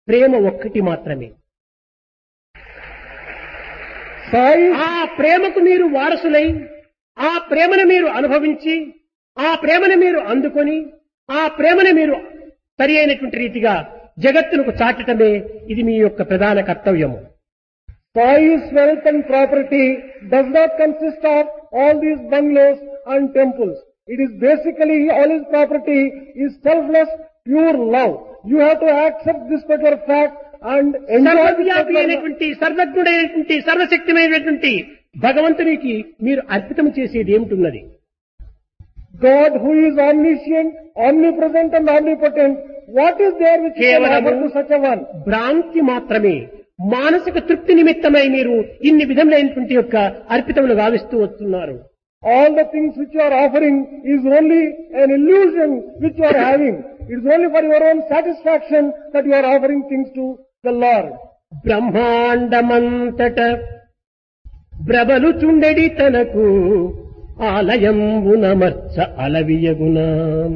ప్రేమ ఒక్కటి మాత్రమే Sai is ఆ ప్రేమకు మీరు వారసులై ఆ ప్రేమను మీరు అనుభవించి ఆ ప్రేమను మీరు అందుకొని ఆ ప్రేమను మీరు సరి అయినటువంటి రీతిగా జగత్తునకు చాటటమే ఇది మీ యొక్క ప్రధాన కర్తవ్యము Sai's wealth and property does not consist of all these bungalows and temples. It is basically all his property is selfless, pure love. You have to accept this particular fact and enjoy this సర్వవ్యాపి particular అయినటువంటి సర్వజ్ఞుడైనటువంటి సర్వశక్తిమైనటువంటి భగవంతునికి మీరు అర్పితం చేసేది ఏమిటున్నది God who is omniscient, omnipresent and omnipotent. What is there which you can కేవలము offer to such a one? భ్రాంతి మాత్రమే మానసిక తృప్తి నిమిత్తమై మీరు ఇన్ని విధములైనటువంటి యొక్క అర్పితములు గావిస్తూ వస్తున్నారు All the things which you are offering is only an illusion which you are having. It is only for your own satisfaction that you are offering things to the Lord. బ్రహ్మాండమంతట బ్రబలు చుండెడి తనకు ఆలయంబునమర్చ అలవియగునా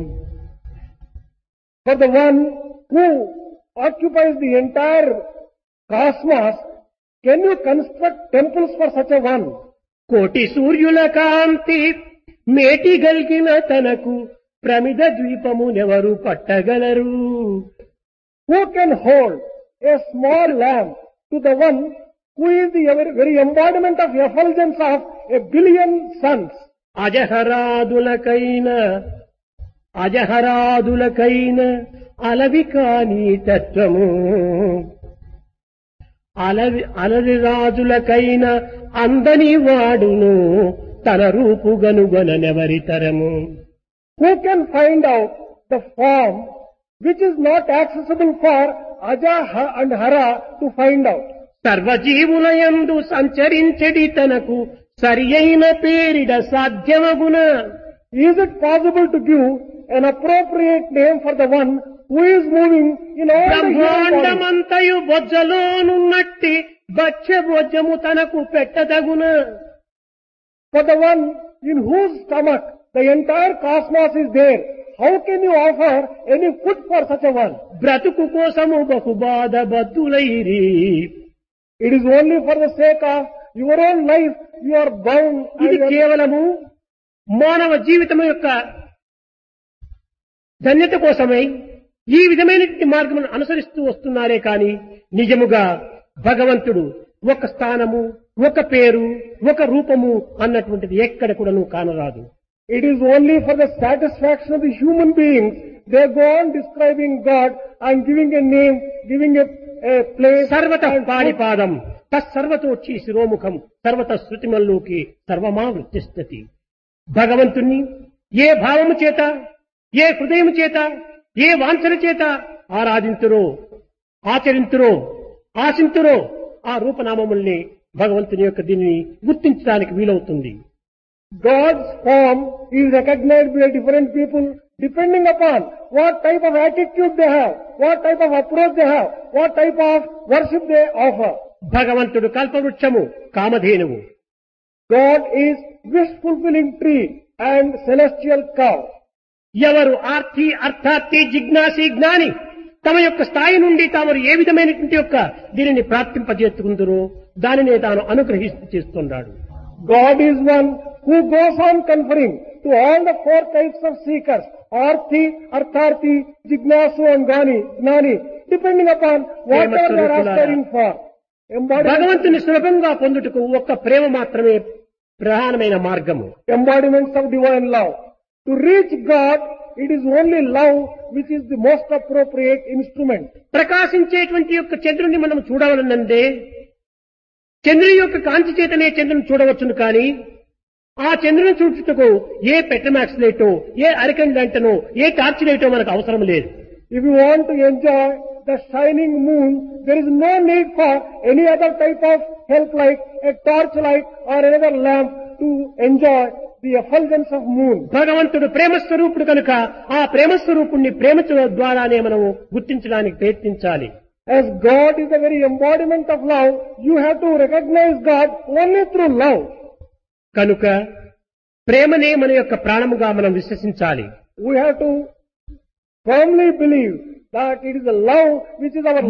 For the one who occupies the entire cosmos, can you construct temples for such a one? కోటి సూర్యుల కాంతి మేటి గల్గిన తనకు ప్రమిద ద్వీపమునెవరు పట్టగలరు Who can hold a small lamp to the one who is the very, very embodiment of effulgence of a billion suns? అజహరాదులకైన అజహరాదులకైన అలవి కాని తత్వము అలవి అలరి రాజులకైన అందని వాడును తన రూపుగనుగొననెవరితరము Who can find out the form which is not accessible for Aja Ha- and Hara to find out? సర్వజీవులయందు సంచరించడి తనకు సరి అయిన పేరిడ సాధ్యమగున Is it possible to give an appropriate name for the one who is moving in all the human body? బ్రహ్మాండమంతయు బొజ్జలోనున్నట్టి బచ్చ బొజ్జము తనకు పెట్టదగున For the one in whose stomach the entire cosmos is there, how can you offer any food for such a one? బ్రతుకు కోసము బహుబాధ బద్దులైరి It is only for the sake of your own life you are bound. and ఇది you are- కేవలము మానవ జీవితం యొక్క ధన్యత కోసమై ఈ విధమైనటువంటి మార్గమును అనుసరిస్తూ వస్తున్నారే కాని నిజముగా భగవంతుడు ఒక స్థానము ఒక పేరు ఒక రూపము అన్నటువంటిది ఎక్కడ కూడాను కానరాదు It is only for the satisfaction of the human beings. They go on describing God and giving a name, giving a, a place. సర్వత and food. పాడిపాదం తత్సర్వతోచ్చి శిరోముఖం సర్వత శృతిమల్లోకి సర్వమా వృత్తిస్తతి భగవంతుణ్ణి ఏ భావము చేత ఏ హృదయము చేత ఏ వాంఛన చేత ఆరాధింతురో ఆచరింతురో ఆశింతురో ఆ రూపనామముల్ని భగవంతుని యొక్క దీనిని గుర్తించడానికి వీలవుతుంది God's form is recognized by different people depending upon what type of attitude they have, what type of approach they have, what type of worship they offer. భగవంతుడు కల్పవృక్షము కామధేనువు God is wish fulfilling tree and celestial cow. ఎవరు ఆర్తి అర్థార్థి జిజ్ఞాసి జ్ఞాని తమ యొక్క స్థాయి నుండి తాము ఏ విధమైనటువంటి యొక్క దీనిని ప్రాప్తింపజేసుకుందరో దానినే తాను అనుగ్రహిస్తూ చేస్తున్నాడు God is one who goes on conferring to all the four types of seekers, Arthi, Artharthi, Jignasu and Gani, Gnani, depending upon whatever they are aspiring for. Embodiment, భగవంతుని సులభంగా పొందుటకు ఒక్క ప్రేమ మాత్రమే ప్రధానమైన మార్గము embodiments of divine love. To reach God, it is only love which is the most appropriate instrument. ప్రకాశించేటువంటి యొక్క చంద్రుని మనం చూడవలనందే చంద్రుని యొక్క కాంతి చేతనే చంద్రుని చూడవచ్చును కానీ ఆ చంద్రుని చూచుటకు ఏ పెట్రమాక్స్ లైటో ఏ అరికండ్ లైటనో ఏ టార్చ్ లైటో మనకు అవసరం లేదు If you want to enjoy the shining moon, there is no need for any other type of help like a torch light or another lamp to enjoy the effulgence of moon. భగవంతుడు ప్రేమ స్వరూపుడు కనుక ఆ ప్రేమ స్వరూపుణ్ణి ప్రేమ ద్వారానే మనము గుర్తించడానికి ప్రయత్నించాలి As God is the very embodiment of love, you have to recognize God only through love. కనుక ప్రేమనే మన యొక్క ప్రాణముగా మనం విశ్వసించాలి We have to firmly believe that it is the love which is our